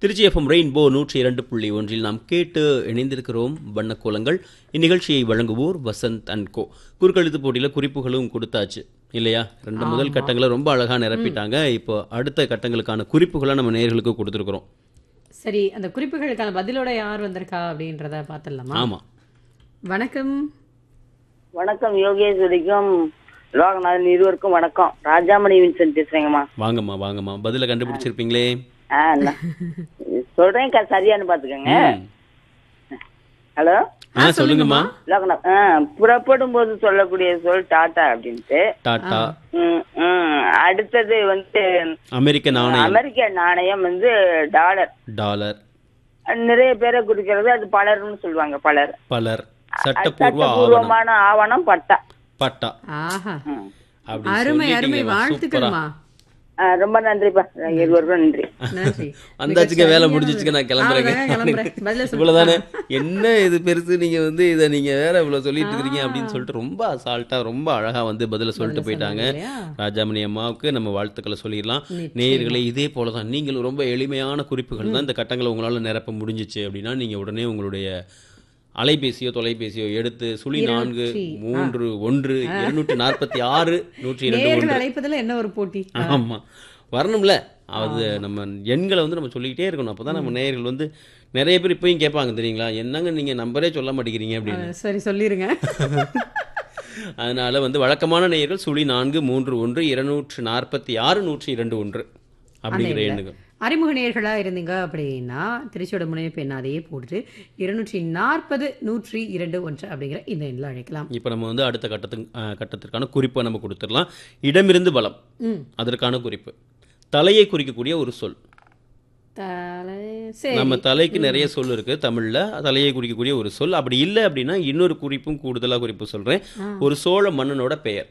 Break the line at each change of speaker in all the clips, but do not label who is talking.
Trichy FM rainbow நூற்றி இரண்டு புள்ளி ஒன்றில் நாம் கேட்டு இணைந்திருக்கிறோம் வண்ணக்கோலங்கள் இந்நிகழ்ச்சியை வழங்குவோர் வசந்த் அண்ட் கோ குறுக்கெழுத்து போட்டியில் குறிப்புகளும் கொடுத்தாச்சு இல்லையா ரெண்டு முதல் கட்டங்களை ரொம்ப அழகாக நிரப்பிட்டாங்க இப்போ அடுத்த கட்டங்களுக்கான குறிப்புகளை நம்ம நேர்களுக்கு கொடுத்துருக்குறோம்
சரி அந்த குறிப்புகளுக்கான பதிலோட யார் வந்திருக்கா அப்படின்றத பார்த்துடலாமா
ஆமாம்
வணக்கம்
வணக்கம் யோகேஸ்வரிக்கும் லோகநாதன் இருவருக்கும் வணக்கம் ராஜாமணி வின்சென்ட் பேசுறேங்கம்மா
வாங்கம்மா வாங்கம்மா பதிலை கண்டுபிடிச்சிருப்பீங்களே
ஆ நான் சொல்றேன் க- சரியான்னு பாத்துக்கோங்க
ம்.
ஹலோ
ஆ சொல்லுங்கம்மா
லோகநாத் ஆ புறப்படும் போது சொல்லக்கூடிய சொல் டாட்டா அப்படின்ட்டு
டாட்டா
ம், ம். அடுத்தது வந்து
அமெரிக்க நாணயம்
அமெரிக்க நாணயம் வந்து டாலர்
டாலர்
நிறைய பேரை குறிக்கிறது அது பலர்னு சொல்லுவாங்க பலர்
பலர் சட்டப்பூர்வ ஆவணம்
சட்டபூர்வமான ஆவணம் பட்டா
பட்டா
ஆஹா
ம்.
அப்படி
அருமை அருமை
சொல்லிட்டீங்கம்மா,
வாழ்த்துக்கள்மா
ஆ, ரொம்ப நன்றிப்பா இருவருக்கும் நன்றி
நன்றி
வந்தாச்சுங்க வேலை முடிஞ்சிச்சுங்க நான்
அவ்வளவுதான், கிளம்புறேன்.
கிளம்புறேங்க
பதில சொல்லுங்க.
இவ்வளவுதானே என்ன இது பெருசு நீங்க வந்து இதை நீங்க வேற இவ்வளவு சொல்லிட்டு இருக்கீங்க அப்படின்னு சொல்லிட்டு ரொம்ப அசால்ட்டா ரொம்ப அழகா வந்து பதில சொல்லிட்டு போயிட்டாங்க
இல்லையா?
ராஜாமணி அம்மாவுக்கு நம்ம வாழ்த்துக்களை சொல்லிடலாம் நேயர்களே இதே போல தான் நீங்களும் ரொம்ப எளிமையான குறிப்புகள் தான் இந்த கட்டங்களை உங்களால நிரப்ப முடிஞ்சிச்சு அப்படின்னா நீங்க உடனே உங்களுடைய அலைபேசியோ தொலைபேசியோ எடுத்து சுழி நான்கு மூன்று ஒன்று இருநூற்றி நாற்பத்தி ஆறு நூற்றி இரண்டு ஒன்று
நேர்கள் அழைப்பதுல என்ன ஒரு போட்டி
ஆமா வரணும்ல அது நம்ம எண்களை வந்து நம்ம சொல்லிக்கிட்டே இருக்கணும் அப்பதான் நம்ம நேயர்கள் வந்து நிறைய பேர் இப்பயும் கேட்பாங்க தெரியுங்களா என்னங்க நீங்க நம்பரே சொல்ல மாட்டேங்கிறீங்க அப்படின்னு
சரி சொல்லிருங்க
அதனால வந்து வழக்கமான நேயர்கள் சுழி நான்கு மூன்று ஒன்று இருநூற்று நாற்பத்தி ஆறு நூற்றி இரண்டு ஒன்று அப்படிங்கிற எண்ணுங்க
அறிமுக நேர்களா இருந்தீங்க அப்படின்னா திருச்சியோட முனைப்பு என்ன அதையே போட்டுட்டு இருநூற்றி நாற்பது நூற்றி இரண்டு ஒன்று அப்படிங்கிற இந்த எண்ணில் அழைக்கலாம்
இப்போ நம்ம வந்து அடுத்த கட்டத்துக்கு அஹ், கட்டத்திற்கான குறிப்பை நம்ம கொடுத்துடலாம் இடமிருந்து பலம்
ம்
அதற்கான குறிப்பு தலையை குறிக்கக்கூடிய ஒரு சொல்
தலை சரி
நம்ம தலைக்கு நிறைய சொல் இருக்கு தமிழ்ல தலையை குறிக்கக்கூடிய ஒரு சொல் அப்படி இல்லை அப்படின்னா இன்னொரு குறிப்பும் கூடுதலா குறிப்பு சொல்றேன் ஒரு சோழ மன்னனோட பெயர்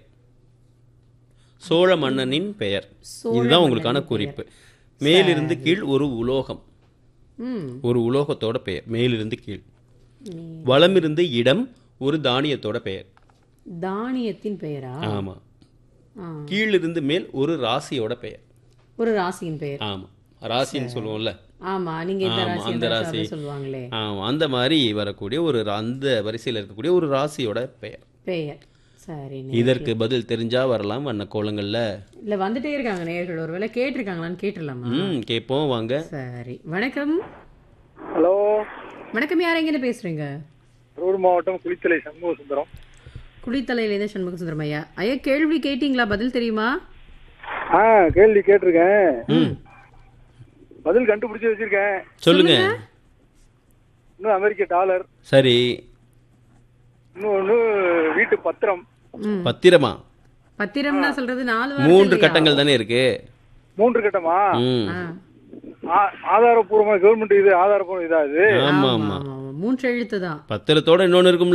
சோழ மன்னனின் பெயர்
சோழ
இதுதான் உங்களுக்கான குறிப்பு மேலிருந்து கீழ் ஒரு உலோகம்
ம்
ஒரு உலோகத்தோட பெயர் மேலிருந்து கீழ் வலமிருந்து இடம் ஒரு தானியத்தோட பெயர்
தானியத்தின் பெயரா
ஆமா
ஆ.
கீழிருந்து மேல் ஒரு ராசியோட பெயர்
ஒரு ராசியின் பெயர்
ஆமா ராசின்னு சொல்லுவோம்ல
ஆமா நீங்க இந்த
ஆமா,
ராசி
அந்த
இந்த ராசி
ராசி.
அப்படி சொல்லுவாங்களே
ஆமா அந்த மாதிரி வரக்கூடிய ஒரு ரா- அந்த வரிசையில் இருக்கக்கூடிய ஒரு ராசியோட பெயர்
பெயர் சரி
இதற்கு பதில் தெரிஞ்சா வரலாம் வண்ண கோலங்கள்ல
இல்ல வந்துட்டே இருக்காங்க நேயர்கள் ஒருவேளை கேட்டிருக்காங்களான்னு கேட்டுடலாமா
ம் கேட்போம் வாங்க
சரி வணக்கம்
ஹலோ
வணக்கம் யார் எங்கேருந்து பேசுறீங்க
ரோடு மாவட்டம் குளித்தலை சண்முக சுந்தரம்
குளித்தலையிலேருந்து சண்முக சுந்தரம் ஐயா ஐயா கேள்வி கேட்டீங்களா பதில் தெரியுமா
ஆ கேள்வி கேட்டிருக்கேன்
ம்
பதில் கண்டுபிடிச்சு வச்சிருக்கேன்
சொல்லுங்க
இன்னும் அமெரிக்க டாலர்
சரி
இன்னொன்று வீட்டு பத்திரம்
ம்
பத்திரமா
பத்திரம்னா சொல்றது நாலு
மூன்று
வார்த்தை
கட்டங்கள் தானே இருக்கு
மூன்று கட்டமா
ம்
ஆ.
ஆ- ஆதாரப்பூர்வமா கவர்மெண்ட் இது ஆதாரப்பூர்வம் இதா இது
ஆமா
ஆமா
ஆமா
ஆமா மூன்று எழுத்து தான்
பத்திரத்தோட இன்னொன்னு இருக்கும்